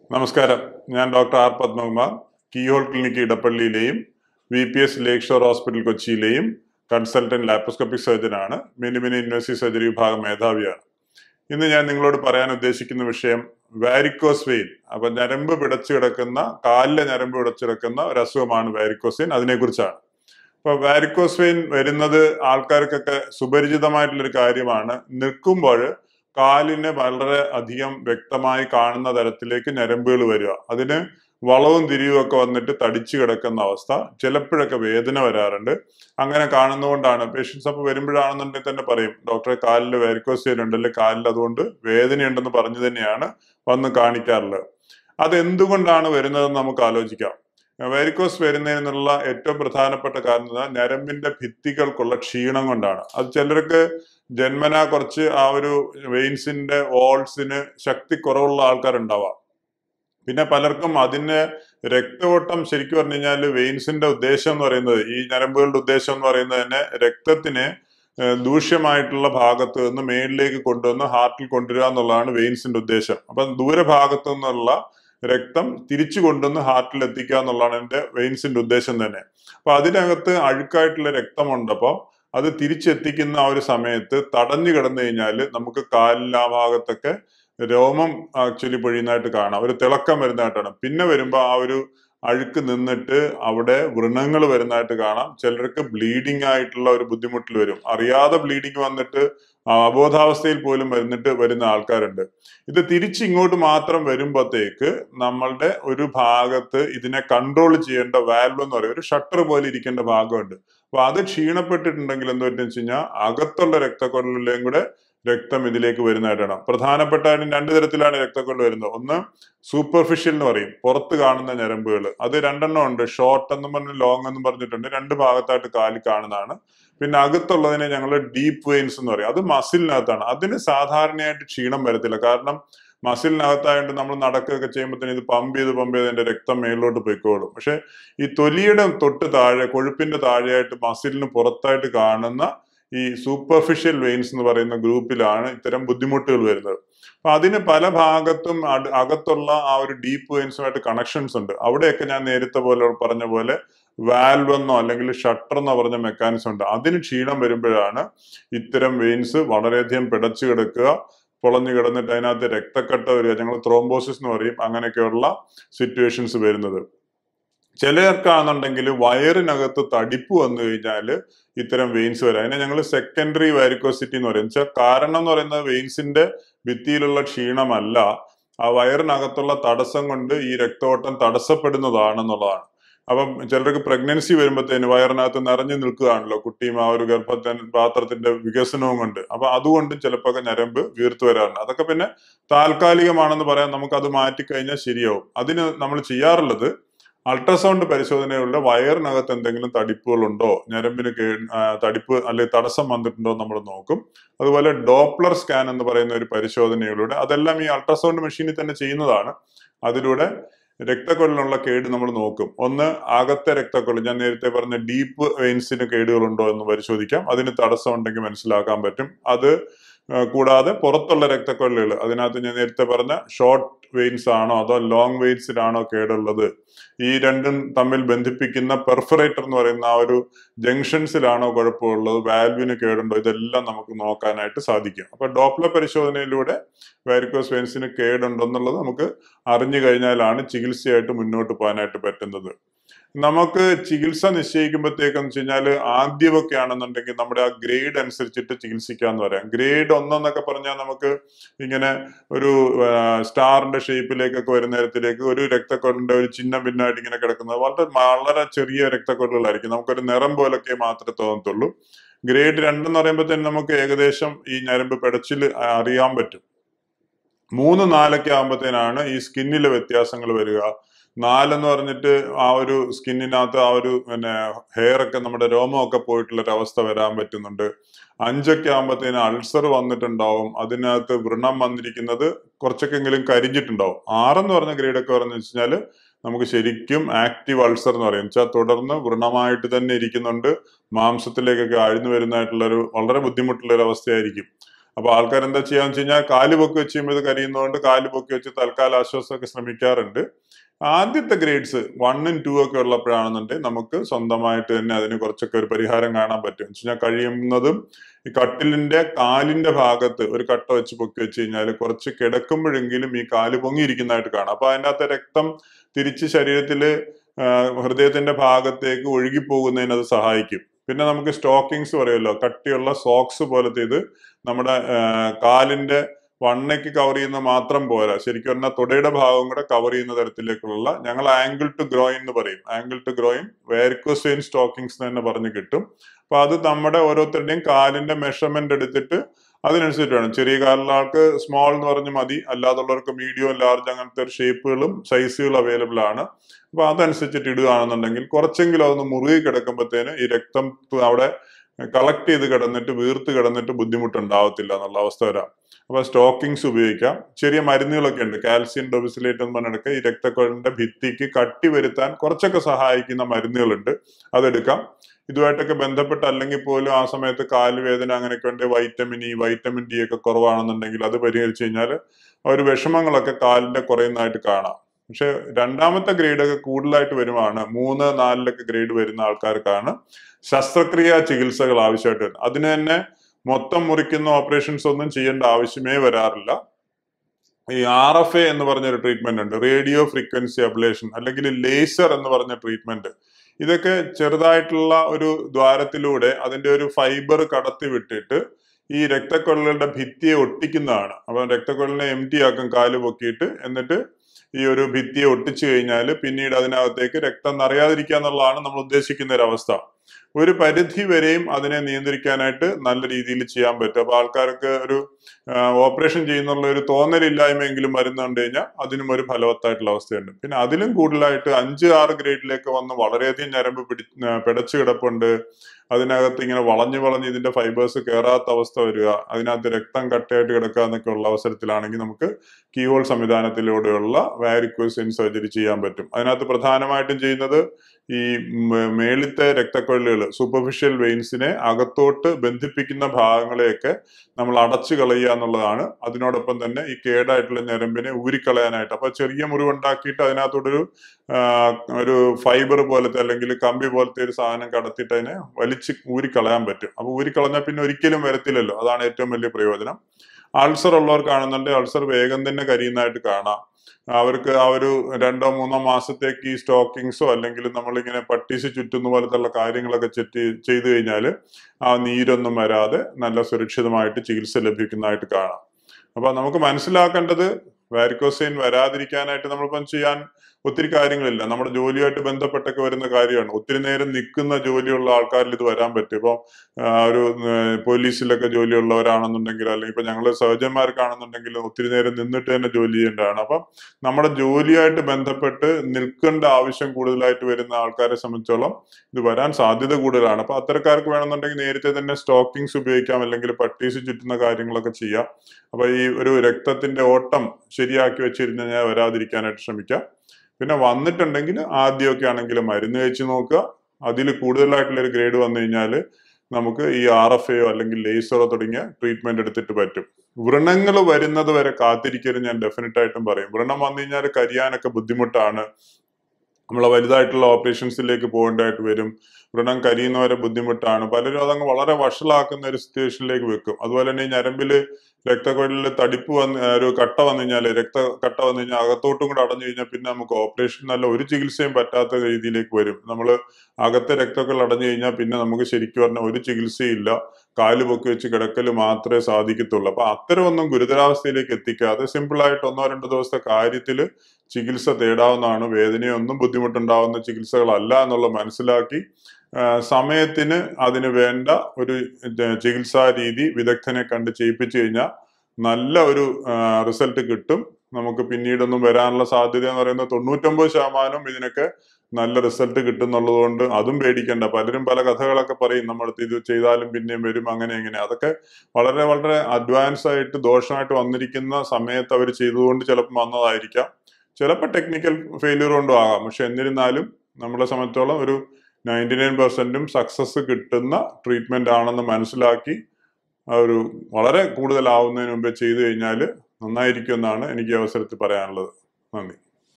നമസ്കാരം ഞാൻ doctor R Padmakumar keyhole clinic ഇടപ്പള്ളിയിലെയും V P S lakeshore hospital കൊച്ചിയിലെയും കൺസൾട്ടന്റ് ലാപ്രോസ്കോപ്പിക് സർജനാണ് മിനിമിനി യൂണിവേഴ്സിറ്റി സർജറി വിഭാഗം മേധാവിയാണ് ഇന്ന് ഞാൻ നിങ്ങളോട് പറയാൻ ഉദ്ദേശിക്കുന്ന വിഷയം വാരിക്കോസ് വെയിൻ അപ്പൊ ഞരമ്പ് പിടച്ചു കിടക്കുന്ന കാലിലെ ഞരമ്പ് പിടച്ചു കിടക്കുന്ന ഒരു അസുഖമാണ് വാരിക്കോസ് വെയിൻ അതിനെക്കുറിച്ചാണ് അപ്പൊ വാരിക്കോസ് വെയിൻ വരുന്നത് ആൾക്കാർക്കൊക്കെ സുപരിചിതമായിട്ടുള്ള ഒരു കാര്യമാണ് നിൽക്കുമ്പോൾ കാലിന് വളരെ അധികം വ്യക്തമായി കാണുന്ന തരത്തിലേക്ക് ഞരമ്പുകൾ വരിക അതിന് വളവും തിരിവും ഒക്കെ വന്നിട്ട് തടിച്ചു കിടക്കുന്ന അവസ്ഥ ചിലപ്പോഴൊക്കെ വേദന വരാറുണ്ട് അങ്ങനെ കാണുന്നതുകൊണ്ടാണ് പേഷ്യൻസ് അപ്പോൾ വരുമ്പോഴാണെന്നുണ്ടെങ്കിൽ തന്നെ പറയും ഡോക്ടറെ കാലിൽ വാരിക്കോസ് വെയിൻ ഉണ്ട് അല്ലെങ്കിൽ കാലിൽ അതുകൊണ്ട് വേദനയുണ്ടെന്ന് പറഞ്ഞു തന്നെയാണ് വന്ന് കാണിക്കാറുള്ളത് അത് എന്തുകൊണ്ടാണ് വരുന്നതെന്ന് നമുക്ക് ആലോചിക്കാം വാരിക്കോസ് വരുന്നതിനുള്ള ഏറ്റവും പ്രധാനപ്പെട്ട കാരണം എന്താ? ഞരമ്പിന്റെ ഭിത്തികൾക്കുള്ള ക്ഷീണം കൊണ്ടാണ് അത് ചിലർക്ക് ജന്മന കുറച്ച് ആ ഒരു വെയിൻസിന്റെ വോൾസിന് ശക്തി കുറവുള്ള ആൾക്കാരുണ്ടാവാം പിന്നെ പലർക്കും അതിന് രക്തഓട്ടം ശരിക്കും പറഞ്ഞു കഴിഞ്ഞാൽ വെയിൻസിന്റെ ഉദ്ദേശം എന്ന് പറയുന്നത് ഈ ഞരമ്പുകളുടെ ഉദ്ദേശം എന്ന് പറയുന്നത് തന്നെ രക്തത്തിനെ ഏഹ്, ദൂഷ്യമായിട്ടുള്ള ഭാഗത്ത് നിന്ന് മേളിലേക്ക് കൊണ്ടുവന്ന് ഹാർട്ടിൽ കൊണ്ടുവരിക എന്നുള്ളതാണ് വെയിൻസിന്റെ ഉദ്ദേശം അപ്പം ദൂരഭാഗത്തു നിന്നുള്ള രക്തം തിരിച്ചു കൊണ്ടുവന്ന് ഹാർട്ടിൽ എത്തിക്കുക എന്നുള്ളതാണ് എൻ്റെ വെയിൻസിന്റെ ഉദ്ദേശം തന്നെ അപ്പൊ അതിനകത്ത് അഴുക്കായിട്ടുള്ള രക്തമുണ്ട് അപ്പോൾ അത് തിരിച്ചെത്തിക്കുന്ന ആ ഒരു സമയത്ത് തടഞ്ഞു കിടന്നു കഴിഞ്ഞാൽ നമുക്ക് കാലിൽ ആ ഭാഗത്തൊക്കെ രോമം ആക്ച്വലി പൊഴിയുന്നതായിട്ട് കാണാം ഒരു തിളക്കം വരുന്നതായിട്ടാണ് പിന്നെ വരുമ്പോൾ ആ ഒരു അഴുക്ക് നിന്നിട്ട് അവിടെ വ്രണങ്ങൾ വരുന്നതായിട്ട് കാണാം ചിലർക്ക് ബ്ലീഡിംഗ് ആയിട്ടുള്ള ഒരു ബുദ്ധിമുട്ടിൽ വരും അറിയാതെ ബ്ലീഡിംഗ് വന്നിട്ട് അബോധാവസ്ഥയിൽ പോലും വരുന്നിട്ട് വരുന്ന ആൾക്കാരുണ്ട് ഇത് തിരിച്ച് ഇങ്ങോട്ട് മാത്രം വരുമ്പോഴത്തേക്ക് നമ്മളുടെ ഒരു ഭാഗത്ത് ഇതിനെ കൺട്രോൾ ചെയ്യേണ്ട വാൽവ് എന്ന് പറയുന്ന ഒരു ഷട്ടർ പോലെ ഇരിക്കേണ്ട ഭാഗമുണ്ട് അപ്പൊ അത് ക്ഷീണപ്പെട്ടിട്ടുണ്ടെങ്കിൽ എന്താ പറ്റുന്ന വെച്ച് കഴിഞ്ഞാൽ അകത്തുള്ള രക്തക്കൊഴലിലെയും കൂടെ രക്തം ഇതിലേക്ക് വരുന്നതായിട്ടാണ് പ്രധാനപ്പെട്ടായിട്ടും രണ്ട് തരത്തിലാണ് രക്തക്കൊഴൽ വരുന്നത് ഒന്ന് സൂപ്പർഫിഷ്യൽ എന്ന് പറയും പുറത്ത് കാണുന്ന ഞരമ്പുകൾ അത് രണ്ടെണ്ണം ഉണ്ട് ഷോർട്ട് എന്നും പറഞ്ഞ് ലോങ് എന്നും പറഞ്ഞിട്ടുണ്ട് രണ്ട് ഭാഗത്തായിട്ട് കാലിൽ കാണുന്നതാണ് പിന്നെ അകത്തുള്ളതിനെ ഞങ്ങൾ ഡീപ്പ് വെയിൻസ് എന്ന് പറയും അത് മസിലിനകത്താണ് അതിന് സാധാരണയായിട്ട് ക്ഷീണം വരത്തില്ല കാരണം മസിലിനകത്തായിട്ട് നമ്മൾ നടക്കുകയൊക്കെ ചെയ്യുമ്പോഴത്തേന് ഇത് പമ്പ് ചെയ്ത് പമ്പ് ചെയ്ത് അതിന്റെ രക്തം മേളിലോട്ട് പോയിക്കോളും പക്ഷെ ഈ തൊലിയുടെ തൊട്ട് താഴെ കൊഴുപ്പിന്റെ താഴെയായിട്ട് മസിലിന് പുറത്തായിട്ട് കാണുന്ന ഈ സൂപ്പർഫിഷ്യൽ വെയിൻസ് എന്ന് പറയുന്ന ഗ്രൂപ്പിലാണ് ഇത്തരം ബുദ്ധിമുട്ടുകൾ വരുന്നത് അപ്പൊ അതിന് പല ഭാഗത്തും അട് അകത്തുള്ള ആ ഒരു ഡീപ്പ് വെയിൻസുമായിട്ട് കണക്ഷൻസ് ഉണ്ട് അവിടെയൊക്കെ ഞാൻ നേരത്തെ പോലെ പറഞ്ഞ പോലെ വാൽവ് എന്നോ അല്ലെങ്കിൽ ഷട്ടർ എന്നോ പറഞ്ഞ മെക്കാനിസം ഉണ്ട് അതിന് ക്ഷീണം വരുമ്പോഴാണ് ഇത്തരം വെയിൻസ് വളരെയധികം പിടച്ചു കിടക്കുക പൊളഞ്ഞു കിടന്നിട്ട് അതിനകത്ത് രക്തക്കട്ട വരിക ഞങ്ങൾ ത്രോംബോസിസ് എന്ന് പറയും അങ്ങനെയൊക്കെയുള്ള സിറ്റുവേഷൻസ് വരുന്നത് ചിലർക്കാണെന്നുണ്ടെങ്കിൽ വയറിനകത്ത് തടിപ്പ് വന്നു കഴിഞ്ഞാൽ ഇത്തരം വെയിൻസ് വരാം അതിനെ ഞങ്ങൾ സെക്കൻഡറി വാരിക്കോസിറ്റി എന്ന് പറയും വെച്ചാൽ കാരണം എന്ന് പറയുന്നത് വെയിൻസിന്റെ ഭിത്തിയിലുള്ള ക്ഷീണമല്ല ആ വയറിനകത്തുള്ള തടസ്സം കൊണ്ട് ഈ രക്തോട്ടം തടസ്സപ്പെടുന്നതാണെന്നുള്ളതാണ് അപ്പം ചിലർക്ക് പ്രഗ്നൻസി വരുമ്പോഴത്തേന് വയറിനകത്ത് നിറഞ്ഞു നിൽക്കുകയാണല്ലോ കുട്ടിയും ആ ഒരു ഗർഭത്തിൻ പാത്രത്തിന്റെ വികസനവും കൊണ്ട് അപ്പൊ അതുകൊണ്ട് ചിലപ്പോൾ ഞരമ്പ് വീർത്തു വരാറുണ്ട് അതൊക്കെ പിന്നെ താൽക്കാലികമാണെന്ന് പറയാൻ നമുക്ക് അത് മാറ്റിക്കഴിഞ്ഞാൽ ശരിയാവും അതിന് നമ്മൾ ചെയ്യാറുള്ളത് അൾട്രാസൗണ്ട് പരിശോധനയുള്ള വയറിനകത്ത് എന്തെങ്കിലും തടിപ്പുകളുണ്ടോ ഞരമ്പിന് കേ ആ, തടിപ്പ് അല്ലെങ്കിൽ തടസ്സം വന്നിട്ടുണ്ടോ എന്ന് നമ്മൾ നോക്കും അതുപോലെ ഡോപ്ലർ സ്കാൻ എന്ന് പറയുന്ന ഒരു പരിശോധനയിലൂടെ അതെല്ലാം ഈ അൾട്രാസൗണ്ട് മെഷീനിൽ തന്നെ ചെയ്യുന്നതാണ് അതിലൂടെ രക്തക്കൊള്ളിനുള്ള കേട് നമ്മൾ നോക്കും ഒന്ന് അകത്തെ രക്തക്കൊള്ളി ഞാൻ നേരത്തെ പറഞ്ഞ ഡീപ്പ് വെയിൻസിന് കേടുകളുണ്ടോ എന്ന് പരിശോധിക്കാം അതിന് തടസ്സം ഉണ്ടെങ്കിൽ മനസ്സിലാക്കാൻ പറ്റും അത് ആ, കൂടാതെ പുറത്തുള്ള രക്തക്കൊള്ളികൾ അതിനകത്ത് ഞാൻ നേരത്തെ പറഞ്ഞ ഷോർട്ട് വെയിൻസ് ആണോ അതോ ലോങ് വെയിൻസിലാണോ കേടുള്ളത് ഈ രണ്ടും തമ്മിൽ ബന്ധിപ്പിക്കുന്ന പെർഫറേറ്റർ എന്ന് പറയുന്ന ആ ഒരു ജംഗ്ഷൻസിലാണോ കുഴപ്പമുള്ളത് വാൽവിന് കേടുണ്ടോ ഇതെല്ലാം നമുക്ക് നോക്കാനായിട്ട് സാധിക്കും അപ്പൊ ഡോപ്ലർ പരിശോധനയിലൂടെ വാരിക്കോസ് വെയിൻസിന് കേടുണ്ടെന്നുള്ളത് നമുക്ക് അറിഞ്ഞു കഴിഞ്ഞാലാണ് ചികിത്സയായിട്ട് മുന്നോട്ട് പോകാനായിട്ട് പറ്റുന്നത് നമുക്ക് ചികിത്സ നിശ്ചയിക്കുമ്പോഴത്തേക്കെന്ന് വെച്ച് കഴിഞ്ഞാൽ ആദ്യമൊക്കെ ആണെന്നുണ്ടെങ്കിൽ നമ്മുടെ ആ ഗ്രേഡ് അനുസരിച്ചിട്ട് ചികിത്സിക്കാന്ന് പറയാം ഗ്രേഡ് ഒന്നെന്നൊക്കെ പറഞ്ഞാൽ നമുക്ക് ഇങ്ങനെ ഒരു സ്റ്റാറിന്റെ ഷേപ്പിലേക്കൊക്കെ വരുന്ന തരത്തിലേക്ക് ഒരു രക്തക്കൊള്ളിന്റെ ഒരു ചിഹ്നം ഭിന്നമായിട്ട് ഇങ്ങനെ കിടക്കുന്നത് വളരെ വളരെ ചെറിയ രക്തക്കൊള്ളുകളായിരിക്കും നമുക്കൊരു നിറം പോലൊക്കെ മാത്രമേ തോന്നത്തുള്ളൂ ഗ്രേഡ് രണ്ടെന്ന് പറയുമ്പോൾ തന്നെ നമുക്ക് ഏകദേശം ഈ ഞരമ്പ് പെടച്ചിൽ അറിയാൻ പറ്റും മൂന്ന് നാലൊക്കെ ആകുമ്പോഴത്തേനാണ് ഈ സ്കിന്നിലെ വ്യത്യാസങ്ങൾ വരിക നാലെന്ന് പറഞ്ഞിട്ട് ആ ഒരു സ്കിന്നിനകത്ത് ആ ഒരു പിന്നെ ഹെയർ ഒക്കെ നമ്മുടെ രോമമൊക്കെ പോയിട്ടുള്ള ഒരു അവസ്ഥ വരാൻ പറ്റുന്നുണ്ട് അഞ്ചൊക്കെ ആകുമ്പോഴത്തേന് അൾസർ വന്നിട്ടുണ്ടാവും അതിനകത്ത് വ്രണം വന്നിരിക്കുന്നത് കുറച്ചൊക്കെങ്കിലും കരിഞ്ഞിട്ടുണ്ടാവും ആറെന്ന് പറഞ്ഞ ഗ്രേഡ് ഒക്കെ പറഞ്ഞു വെച്ചാൽ നമുക്ക് ശരിക്കും ആക്റ്റീവ് അൾസർ എന്ന് പറയും വെച്ചാൽ തുടർന്ന് വ്രണമായിട്ട് തന്നെ ഇരിക്കുന്നുണ്ട് മാംസത്തിലേക്കൊക്കെ അഴിഞ്ഞു വരുന്നതായിട്ടുള്ള ഒരു വളരെ ബുദ്ധിമുട്ടുള്ള ഒരു അവസ്ഥയായിരിക്കും അപ്പൊ ആൾക്കാർ എന്താ ചെയ്യാന്ന് വെച്ച് കഴിഞ്ഞാൽ കാല് പൊക്കി വെച്ച് കഴിയുമ്പോൾ ഇത് കരിയുന്നതുകൊണ്ട് കാല് പൊക്കി വെച്ച് തൽക്കാല ആശ്വാസമൊക്കെ ശ്രമിക്കാറുണ്ട് ആദ്യത്തെ ഗ്രേഡ്സ് വണ്ണും ടു ഒക്കെ ഉള്ളപ്പോഴാണെന്നുണ്ടെങ്കിൽ നമുക്ക് സ്വന്തമായിട്ട് തന്നെ അതിന് കുറച്ചൊക്കെ ഒരു പരിഹാരം കാണാൻ പറ്റും എന്ന് വെച്ച് കഴിഞ്ഞാൽ കഴിയുന്നതും ഈ കട്ടിലിന്റെ കാലിന്റെ ഭാഗത്ത് ഒരു കട്ട വെച്ച് പൊക്കി വെച്ച് കഴിഞ്ഞാൽ കുറച്ച് കിടക്കുമ്പോഴെങ്കിലും ഈ കാല് പൊങ്ങിയിരിക്കുന്നതായിട്ട് കാണാം അപ്പൊ അതിനകത്ത് രക്തം തിരിച്ച് ശരീരത്തില് ആ, ഹൃദയത്തിന്റെ ഭാഗത്തേക്ക് ഒഴുകി പോകുന്നതിന് അത് സഹായിക്കും പിന്നെ നമുക്ക് സ്റ്റോക്കിങ്സ് പറയുമല്ലോ കട്ടിയുള്ള സോക്സ് പോലത്തെ ഇത് നമ്മുടെ ആ, കാലിന്റെ വണ്ണയ്ക്ക് കവർ ചെയ്യുന്ന മാത്രം പോരാ ശരിക്കും പറഞ്ഞാൽ തുടയുടെ ഭാഗം കൂടെ കവർ ചെയ്യുന്ന തരത്തിലേക്കുള്ള ഞങ്ങൾ ആംഗിൾ ടു ഗ്രോയിൻ എന്ന് പറയും angle to groin varicose vein stockings തന്നെ പറഞ്ഞ് കിട്ടും അപ്പൊ അത് നമ്മുടെ ഓരോരുത്തരുടെയും കാലിന്റെ മെഷർമെന്റ് എടുത്തിട്ട് അതിനനുസരിച്ച് വേണം ചെറിയ കാലുള്ള ആൾക്ക് സ്മോൾ എന്ന് പറഞ്ഞ് മതി അല്ലാതുള്ളവർക്ക് മീഡിയം ലാർജ് അങ്ങനത്തെ ഒരു ഷേപ്പുകളും സൈസുകളും അവൈലബിൾ ആണ് അപ്പൊ അതനുസരിച്ചിട്ട് ഇടുകയാണെന്നുണ്ടെങ്കിൽ കുറച്ചെങ്കിലും അതൊന്ന് മുറുകി കിടക്കുമ്പോഴത്തേന് ഈ രക്തം അവിടെ കളക്ട് ചെയ്ത് കിടന്നിട്ട് വീർത്ത് കിടന്നിട്ട് ബുദ്ധിമുട്ടുണ്ടാവത്തില്ല എന്നുള്ള അവസ്ഥ വരാം അപ്പൊ സ്റ്റോക്കിങ്സ് ഉപയോഗിക്കാം ചെറിയ മരുന്നുകളൊക്കെ ഉണ്ട് കാൽസ്യം ഡൊബിസിലേറ്റ് എന്ന് പറഞ്ഞിടക്ക് ഈ രക്തക്കുഴലിന്റെ ഭിത്തിക്ക് കട്ടി വരുത്താൻ കുറച്ചൊക്കെ സഹായിക്കുന്ന മരുന്നുകളുണ്ട് അതെടുക്കാം ഇതുമായിട്ടൊക്കെ ബന്ധപ്പെട്ട് അല്ലെങ്കിൽ പോലും ആ സമയത്ത് കാലുവേദന അങ്ങനെയൊക്കെ ഉണ്ട് വൈറ്റമിൻ ഇ വൈറ്റമിൻ ഡി ഒക്കെ കുറവാണെന്നുണ്ടെങ്കിൽ അത് പരിഹരിച്ചു കഴിഞ്ഞാൽ ആ ഒരു വിഷമങ്ങളൊക്കെ കാലിന്റെ കുറയുന്നതായിട്ട് കാണാം പക്ഷെ രണ്ടാമത്തെ ഗ്രേഡ് ഒക്കെ കൂടുതലായിട്ട് വരുവാണ് മൂന്ന് നാലിലൊക്കെ ഗ്രേഡ് വരുന്ന ആൾക്കാർക്കാണ് ശസ്ത്രക്രിയ ചികിത്സകൾ ആവശ്യമായിട്ട് വരുന്നത് അതിന് തന്നെ മൊത്തം മുറിക്കുന്ന ഓപ്പറേഷൻസ് ഒന്നും ചെയ്യേണ്ട ആവശ്യമേ വരാറില്ല ഈ ആർ എഫ് എ എന്ന് പറഞ്ഞൊരു ട്രീറ്റ്മെന്റ് ഉണ്ട് റേഡിയോ ഫ്രീക്വൻസി അബ്ലേഷൻ അല്ലെങ്കിൽ ലേസർ എന്ന് പറഞ്ഞ ട്രീറ്റ്മെന്റ് ഇതൊക്കെ ചെറുതായിട്ടുള്ള ഒരു ദ്വാരത്തിലൂടെ അതിന്റെ ഒരു ഫൈബർ കടത്തി വിട്ടിട്ട് ഈ രക്തക്കൊഴലുകളുടെ ഭിത്തിയെ ഒട്ടിക്കുന്നതാണ് അപ്പൊ രക്തക്കൊഴലിനെ എം ടി ആക്കും കാല് പൊക്കിയിട്ട് എന്നിട്ട് ഈ ഒരു ഭിത്തിയെ ഒട്ടിച്ചു കഴിഞ്ഞാൽ പിന്നീട് അതിനകത്തേക്ക് രക്തം നിറയാതിരിക്കുക എന്നുള്ളതാണ് നമ്മൾ ഉദ്ദേശിക്കുന്ന ഒരു അവസ്ഥ ഒരു പരിധി വരെയും അതിനെ നിയന്ത്രിക്കാനായിട്ട് നല്ല രീതിയിൽ ചെയ്യാൻ പറ്റും അപ്പൊ ആൾക്കാർക്ക് ഒരു ഓപ്പറേഷൻ ചെയ്യുന്നുള്ള ഒരു തോന്നലില്ലായ്മയെങ്കിലും മരുന്ന് കണ്ടു കഴിഞ്ഞാൽ അതിനും ഒരു ഫലവത്തായിട്ടുള്ള അവസ്ഥയുണ്ട് പിന്നെ അതിലും കൂടുതലായിട്ട് അഞ്ച് ആറ് ഗ്രേഡിലേക്ക് വന്ന് വളരെയധികം ഞരമ്പ് പിടി ആ, പിടച്ചു കിടപ്പുണ്ട് അതിനകത്ത് ഇങ്ങനെ വളഞ്ഞു വളഞ്ഞ് ഇതിന്റെ ഫൈബേഴ്സ് കയറാത്ത അവസ്ഥ വരിക അതിനകത്ത് രക്തം കട്ടയായിട്ട് കിടക്കുക എന്നൊക്കെ ഉള്ള അവസരത്തിലാണെങ്കിൽ നമുക്ക് കീഹോൾ സംവിധാനത്തിലൂടെയുള്ള വാരിക്കോസിൻ സർജറി ചെയ്യാൻ പറ്റും അതിനകത്ത് പ്രധാനമായിട്ടും ചെയ്യുന്നത് ഈ മ- മേളിത്തെ രക്തക്കൊഴലുകൾ സൂപ്പർഫിഷ്യൽ വെയിൻസിനെ അകത്തോട്ട് ബന്ധിപ്പിക്കുന്ന ഭാഗങ്ങളെയൊക്കെ നമ്മൾ അടച്ചു കളയുക എന്നുള്ളതാണ് അതിനോടൊപ്പം തന്നെ ഈ കേടായിട്ടുള്ള ഞരമ്പിനെ ഊരിക്കളയാനായിട്ട് അപ്പൊ ചെറിയ മുറിവുണ്ടാക്കിയിട്ട് അതിനകത്തോടൊരു ആ, ഒരു ഫൈബർ പോലത്തെ അല്ലെങ്കിൽ കമ്പി പോലത്തെ ഒരു സാധനം കടത്തിയിട്ട് അതിനെ വലിച്ച് ഊരിക്കളയാൻ പറ്റും അപ്പൊ ഊരിക്കളഞ്ഞാൽ പിന്നെ ഒരിക്കലും വരത്തില്ലല്ലോ അതാണ് ഏറ്റവും വലിയ പ്രയോജനം അൾസർ ഉള്ളവർക്കാണെന്നുണ്ടെങ്കിൽ അൾസർ വേഗം തന്നെ കരിയുന്നതായിട്ട് കാണാം അവർക്ക് ആ ഒരു രണ്ടോ മൂന്നോ മാസത്തേക്ക് ഈ സ്റ്റോക്കിങ്സോ അല്ലെങ്കിൽ നമ്മളിങ്ങനെ പട്ടീസ് ചുറ്റുന്ന പോലത്തുള്ള കാര്യങ്ങളൊക്കെ ചെറ്റ് ചെയ്തു കഴിഞ്ഞാൽ ആ നീരൊന്നും വരാതെ നല്ല സുരക്ഷിതമായിട്ട് ചികിത്സ ലഭിക്കുന്നതായിട്ട് കാണാം അപ്പൊ നമുക്ക് മനസ്സിലാക്കേണ്ടത് വാരിക്കോസൈൻ വരാതിരിക്കാനായിട്ട് നമ്മളിപ്പം ചെയ്യാൻ ഒത്തിരി കാര്യങ്ങളില്ല നമ്മുടെ ജോലിയായിട്ട് ബന്ധപ്പെട്ടൊക്കെ വരുന്ന കാര്യമാണ് ഒത്തിരി നേരം നിൽക്കുന്ന ജോലിയുള്ള ആൾക്കാരിൽ ഇത് വരാൻ പറ്റും ഇപ്പം ആ, ഒരു ഏഹ്, പോലീസിലൊക്കെ ജോലിയുള്ളവരാണെന്നുണ്ടെങ്കിൽ അല്ലെങ്കിൽ ഇപ്പൊ ഞങ്ങൾ സർജന്മാർക്കാണെന്നുണ്ടെങ്കിൽ ഒത്തിരി നേരം നിന്നിട്ട് തന്നെ ജോലി ചെയ്യേണ്ടതാണ് അപ്പം നമ്മുടെ ജോലിയായിട്ട് ബന്ധപ്പെട്ട് നിൽക്കേണ്ട ആവശ്യം കൂടുതലായിട്ട് വരുന്ന ആൾക്കാരെ സംബന്ധിച്ചോളം ഇത് വരാൻ സാധ്യത കൂടുതലാണ് അപ്പൊ അത്തരക്കാർക്ക് വേണമെന്നുണ്ടെങ്കിൽ നേരത്തെ തന്നെ സ്റ്റോക്കിങ്സ് ഉപയോഗിക്കാം അല്ലെങ്കിൽ പട്ടീസ് ചുറ്റുന്ന കാര്യങ്ങളൊക്കെ ചെയ്യാം അപ്പൊ ഈ ഒരു രക്തത്തിന്റെ ഓട്ടം ശരിയാക്കി വെച്ചിരുന്നു കഴിഞ്ഞാൽ വരാതിരിക്കാനായിട്ട് ശ്രമിക്കാം പിന്നെ വന്നിട്ടുണ്ടെങ്കിൽ ആദ്യമൊക്കെ ആണെങ്കിൽ മരുന്ന് കഴിച്ച് നോക്കുക അതിൽ കൂടുതലായിട്ടുള്ള ഒരു ഗ്രേഡ് വന്നു കഴിഞ്ഞാൽ നമുക്ക് ഈ ആർ എഫ് എയോ അല്ലെങ്കിൽ ലേസറോ തുടങ്ങിയ ട്രീറ്റ്മെന്റ് എടുത്തിട്ട് പറ്റും വ്രണങ്ങൾ വരുന്നത് വരെ കാത്തിരിക്കരുത് ഞാൻ ഡെഫിനറ്റ് ആയിട്ടും പറയും വ്രണം വന്നു കഴിഞ്ഞാൽ കരിയാനൊക്കെ ബുദ്ധിമുട്ടാണ് നമ്മളെ വലുതായിട്ടുള്ള ഓപ്പറേഷൻസിലേക്ക് പോകേണ്ടതായിട്ട് വരും വ്രണം കരിയുന്നവരെ ബുദ്ധിമുട്ടാണ് പലരും അതങ്ങ് വളരെ വഷളാക്കുന്ന ഒരു സിറ്റുവേഷനിലേക്ക് വെക്കും അതുപോലെ തന്നെ ഈ ഞരമ്പില് രക്തക്കുഴലിൽ തടിപ്പ് വന്ന് ആ, ഒരു കട്ട വന്നു കഴിഞ്ഞാൽ രക്ത കട്ട വന്നു കഴിഞ്ഞാൽ അകത്തോട്ടും കൂടെ അടഞ്ഞു കഴിഞ്ഞാൽ പിന്നെ നമുക്ക് ഓപ്പറേഷൻ നല്ല ഒരു ചികിത്സയും പറ്റാത്ത രീതിയിലേക്ക് വരും നമ്മൾ അകത്തെ രക്തക്കുഴൽ അടഞ്ഞു കഴിഞ്ഞാൽ പിന്നെ നമുക്ക് ശരിക്കും പറഞ്ഞാൽ ഒരു ചികിത്സയില്ല കാല് പൊക്കി വെച്ച് കിടക്കൽ മാത്രമേ സാധിക്കത്തുള്ളൂ അപ്പൊ അത്തരമൊന്നും ഗുരുതരാവസ്ഥയിലേക്ക് എത്തിക്കാതെ സിമ്പിൾ ആയിട്ട് ഒന്നോ രണ്ടോ ദിവസത്തെ കാര്യത്തിൽ ചികിത്സ തേടാവുന്നതാണ് വേദനയൊന്നും ബുദ്ധിമുട്ടുണ്ടാവുന്ന ചികിത്സകളല്ല എന്നുള്ള മനസ്സിലാക്കി ആ, സമയത്തിന് അതിന് വേണ്ട ഒരു ജ- ചികിത്സാ രീതി വിദഗ്ധനെ കണ്ട് ചെയ്യിപ്പിച്ചു കഴിഞ്ഞാൽ നല്ല ഒരു റിസൾട്ട് കിട്ടും നമുക്ക് പിന്നീടൊന്നും വരാനുള്ള സാധ്യത എന്ന് പറയുന്നത് തൊണ്ണൂറ്റൊമ്പത് ശതമാനം ഇതിനൊക്കെ നല്ല റിസൾട്ട് കിട്ടുന്നുള്ളത് കൊണ്ട് അതും പേടിക്കേണ്ട പലരും പല കഥകളൊക്കെ പറയും നമ്മളടുത്ത് ഇത് ചെയ്താലും പിന്നെയും വരും അങ്ങനെ ഇങ്ങനെ അതൊക്കെ വളരെ വളരെ അഡ്വാൻസ് ആയിട്ട് ദോഷമായിട്ട് വന്നിരിക്കുന്ന സമയത്ത് അവർ ചെയ്തുകൊണ്ട് ചിലപ്പോൾ വന്നതായിരിക്കാം ചിലപ്പോൾ ടെക്നിക്കൽ ഫെയിലിയർ കൊണ്ടും ആകാം പക്ഷെ എന്നിരുന്നാലും നമ്മളെ സംബന്ധിച്ചോളം ഒരു നയൻറ്റി നയൻ പെർസെന്റും സക്സസ് കിട്ടുന്ന ട്രീറ്റ്മെന്റ് ആണെന്ന് മനസ്സിലാക്കി ആ ഒരു വളരെ കൂടുതലാവുന്നതിന് മുമ്പേ ചെയ്തു കഴിഞ്ഞാൽ നന്നായിരിക്കും എന്നാണ് എനിക്ക് ഈ അവസരത്തിൽ പറയാനുള്ളത് നന്ദി